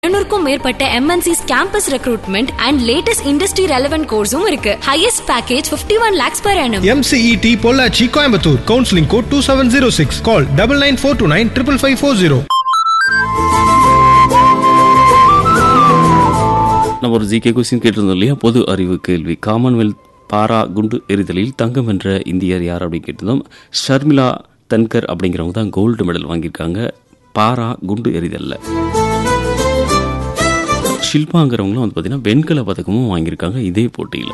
இருநூறுக்கும் மேற்பட்ட MNCs campus recruitment and latest industry relevant கோர்ஸும் இருக்கு highest package 51 one lakhs per annum MCET Pollachi Coimbatore counselling code two seven zero six call double nine four two nine triple five four zero நம்ம ஒரு GK question கேட்டிருந்தோம் இல்லையா பொது அறிவு கேள்வி Commonwealth பாரா குண்டு எறிதலில் தங்கம் வென்ற இந்தியர் யார் அப்படின்னு கேட்டிருந்தோம் ஷர்மிளா தன்கர் அப்படிங்கிறவங்க தான் கோல்டு மெடல் வாங்கியிருக்காங்க பாரா குண்டு எறிதலில் ஷில்பாங்கிறவங்களும் வந்து பார்த்தீங்கன்னா வெண்கல பதக்கமும் வாங்கியிருக்காங்க இதே போட்டியில்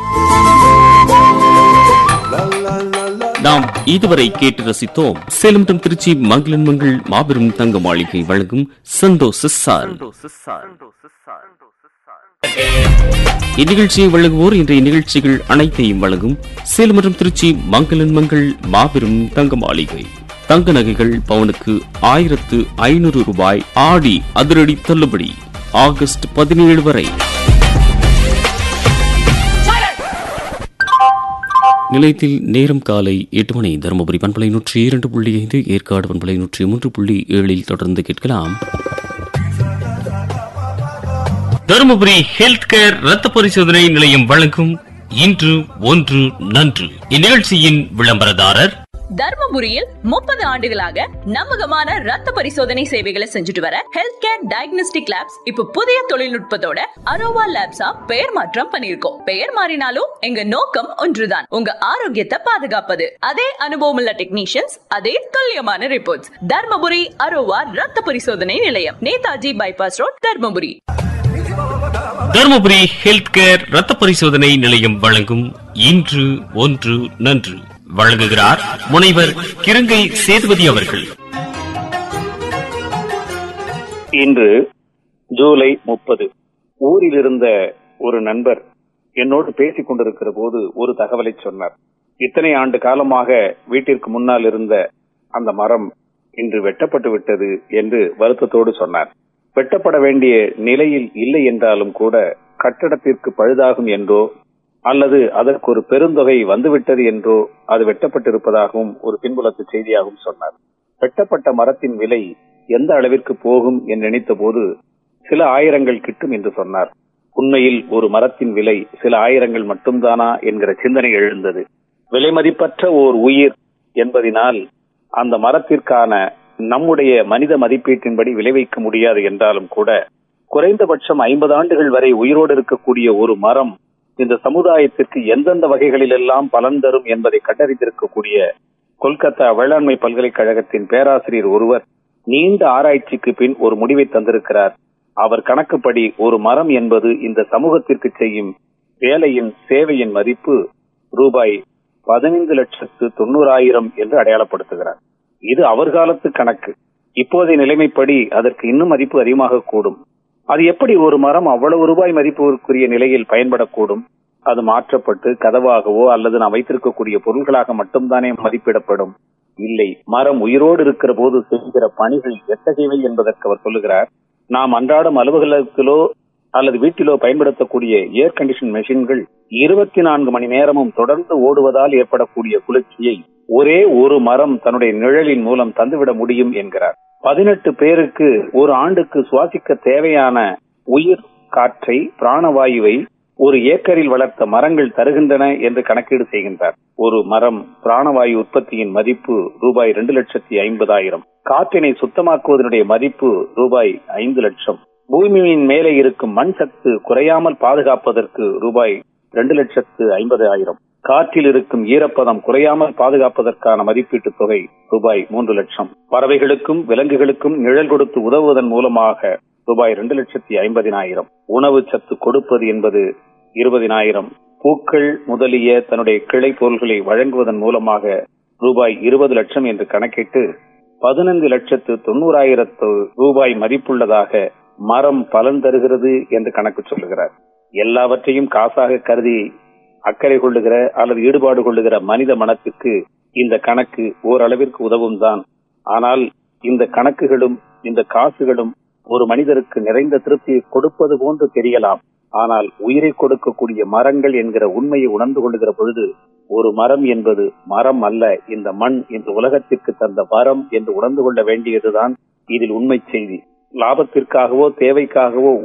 நாம் இதுவரை கேட்டு ரசித்தோம் சேலம் மற்றும் திருச்சி மங்களன் மங்கள் மாபெரும் தங்க மாளிகை வழங்கும் சந்தோஷ சார் இந்நிகழ்ச்சியை வழங்குவோர் இன்றைய நிகழ்ச்சிகள் அனைத்தையும் வழங்கும் சேலம் மற்றும் திருச்சி மங்களன் மங்கள் மாபெரும் தங்க மாளிகை தங்க நகைகள் பவனுக்கு ஆயிரத்து ஐநூறு ரூபாய் ஆடி அதிரடி தள்ளுபடி ஆகஸ்ட் பதினேழு வரை நிலையத்தில் நேரம் காலை எட்டு மணி தருமபுரி பண்பலை நூற்றி இரண்டு புள்ளி ஐந்து ஏற்காடு பண்பலை நூற்றி மூன்று புள்ளி ஏழில் தொடர்ந்து கேட்கலாம் தருமபுரி ஹெல்த் கேர் ரத்த பரிசோதனை நிலையம் வழங்கும் இன்று ஒன்று நன்று இந்நிகழ்ச்சியின் விளம்பரதாரர் தர்மபுரியில் முப்பது ஆண்டுகளாக நம்பகமான ரத்த பரிசோதனை சேவைகளை செஞ்சுட்டு வர ஹெல்த் கேர் டயக்னோஸ்டிக் லேப்ஸ் இப்ப புதிய தொழில்நுட்பத்தோட அரோவா லேப்ஸா பெயர் மாற்றம் பண்ணிருக்கோம் பெயர் மாறினாலும் எங்க நோக்கம் ஒன்றுதான் உங்க ஆரோக்கியத்தை பாதுகாப்பது அதே அனுபவம் உள்ள டெக்னீஷியன்ஸ் அதே துல்லியமான ரிப்போர்ட்ஸ் தர்மபுரி அரோவா ரத்த பரிசோதனை நிலையம் Netaji bypass road Dharmapuri Dharmapuri health care ரத்த பரிசோதனை நிலையம் வழங்கும் இன்று ஒன்று நன்று வழங்குகிறார் முனைவர் கிருங்கை சேதுபதி அவர்கள் இன்று ஜூலை முப்பது ஊரில் இருந்த ஒரு நண்பர் என்னோடு பேசிக் கொண்டிருக்கிற போது ஒரு தகவலை சொன்னார் இத்தனை ஆண்டு காலமாக வீட்டிற்கு முன்னால் இருந்த அந்த மரம் இன்று வெட்டப்பட்டு விட்டது என்று வருத்தத்தோடு சொன்னார் வெட்டப்பட வேண்டிய நிலையில் இல்லை என்றாலும் கூட கட்டடத்திற்கு பழுதாகும் என்றோ அல்லது அதற்கு ஒரு பெருந்தொகை வந்துவிட்டது என்றோ அது வெட்டப்பட்டிருப்பதாகவும் ஒரு பின்புலத்து செய்தியாகவும் சொன்னார் வெட்டப்பட்ட மரத்தின் விலை எந்த அளவிற்கு போகும் என்று நினைத்த போது சில ஆயிரங்கள் கிட்டும் என்று சொன்னார் உண்மையில் ஒரு மரத்தின் விலை சில ஆயிரங்கள் மட்டும்தானா என்கிற சிந்தனை எழுந்தது விலை மதிப்பற்ற ஓர் உயிர் என்பதினால் அந்த மரத்திற்கான நம்முடைய மனித மதிப்பீட்டின்படி விலை வைக்க முடியாது என்றாலும் கூட குறைந்தபட்சம் ஐம்பது ஆண்டுகள் வரை உயிரோடு இருக்கக்கூடிய ஒரு மரம் இந்த சமுதாயத்திற்கு எந்தெந்த வகைகளிலெல்லாம் பலன் தரும் என்பதை கண்டறிந்திருக்கக்கூடிய கொல்கத்தா வேளாண்மை பல்கலைக்கழகத்தின் பேராசிரியர் ஒருவர் நீண்ட ஆராய்ச்சிக்கு பின் ஒரு முடிவை தந்திருக்கிறார் அவர் கணக்குப்படி ஒரு மரம் என்பது இந்த சமூகத்திற்கு செய்யும் வேலையின் சேவையின் மதிப்பு ரூபாய் பதினைந்து லட்சத்து தொண்ணூறாயிரம் என்று அடையாளப்படுத்துகிறார் இது அவர் காலத்து கணக்கு இப்போதைய நிலைமைப்படி அதற்கு இன்னும் மதிப்பு அதிகமாக கூடும் அது எப்படி ஒரு மரம் அவ்வளவு ரூபாய் மதிப்புக்குரிய நிலையில் பயன்படக்கூடும் அது மாற்றப்பட்டு கதவாகவோ அல்லது நாம் வைத்திருக்கக்கூடிய பொருள்களாக மட்டும்தானே மதிப்பிடப்படும் இல்லை மரம் உயிரோடு இருக்கிற போது செய்கிற பணிகள் எத்தகையவை என்பதற்கு அவர் சொல்லுகிறார் நாம் அன்றாடம் அலுவலகத்திலோ அல்லது வீட்டிலோ பயன்படுத்தக்கூடிய ஏர் கண்டிஷன் மெஷின்கள் இருபத்தி நான்கு மணி நேரமும் தொடர்ந்து ஓடுவதால் ஏற்படக்கூடிய குளிர்ச்சியை ஒரே ஒரு மரம் தன்னுடைய நிழலின் மூலம் தந்துவிட முடியும் என்கிறார் பதினெட்டு பேருக்கு ஒரு ஆண்டுக்கு சுவாசிக்க தேவையான உயிர் காற்றை பிராணவாயுவை ஒரு ஏக்கரில் வளர்த்த மரங்கள் தருகின்றன என்று கணக்கீடு செய்கின்றார் ஒரு மரம் பிராணவாயு உற்பத்தியின் மதிப்பு ரூபாய் இரண்டு லட்சத்தி ஐம்பதாயிரம் காற்றினை சுத்தமாக்குவதனுடைய மதிப்பு ரூபாய் ஐந்து லட்சம் பூமியின் மேலே இருக்கும் மண் சத்து குறையாமல் பாதுகாப்பதற்கு ரூபாய் இரண்டு லட்சத்து ஐம்பதாயிரம் காற்றில் இருக்கும் ஈரப்பதம் குறையாமல் பாதுகாப்பதற்கான மதிப்பீட்டு தொகை ரூபாய் மூன்று லட்சம் பறவைகளுக்கும் விலங்குகளுக்கும் நிழல் கொடுத்து உதவுவதன் மூலமாக ரூபாய் இரண்டு லட்சத்தி ஐம்பதினாயிரம் உணவு சத்து கொடுப்பது என்பது இருபதினாயிரம் பூக்கள் முதலிய தன்னுடைய கிளை பொருள்களை வழங்குவதன் மூலமாக ரூபாய் இருபது லட்சம் என்று கணக்கிட்டு பதினைந்து லட்சத்து தொண்ணூறாயிரத்து ரூபாய் மதிப்புள்ளதாக மரம் பலன் தருகிறது என்று கணக்கு சொல்லுகிறார் எல்லாவற்றையும் காசாக கருதி அக்கறை கொள்ளுகிற அல்லது ஈடுபாடு கொள்ளுகிற மனித மனத்திற்கு இந்த கணக்கு ஓரளவிற்கு உதவும் தான் ஆனால் இந்த கணக்குகளும் இந்த காசுகளும் ஒரு மனிதருக்கு நிறைந்த திருப்தியை கொடுப்பது போன்று தெரியலாம் ஆனால் உயிரை கொடுக்கக்கூடிய மரங்கள் என்கிற உண்மையை உணர்ந்து கொள்ளுகிற பொழுது ஒரு மரம் என்பது மரம் அல்ல இந்த மண் இந்த உலகத்திற்கு தந்த வரம் என்று உணர்ந்து கொள்ள வேண்டியதுதான் இதில் உண்மை செய்தி லாபத்திற்காகவோ தேவைக்காகவோ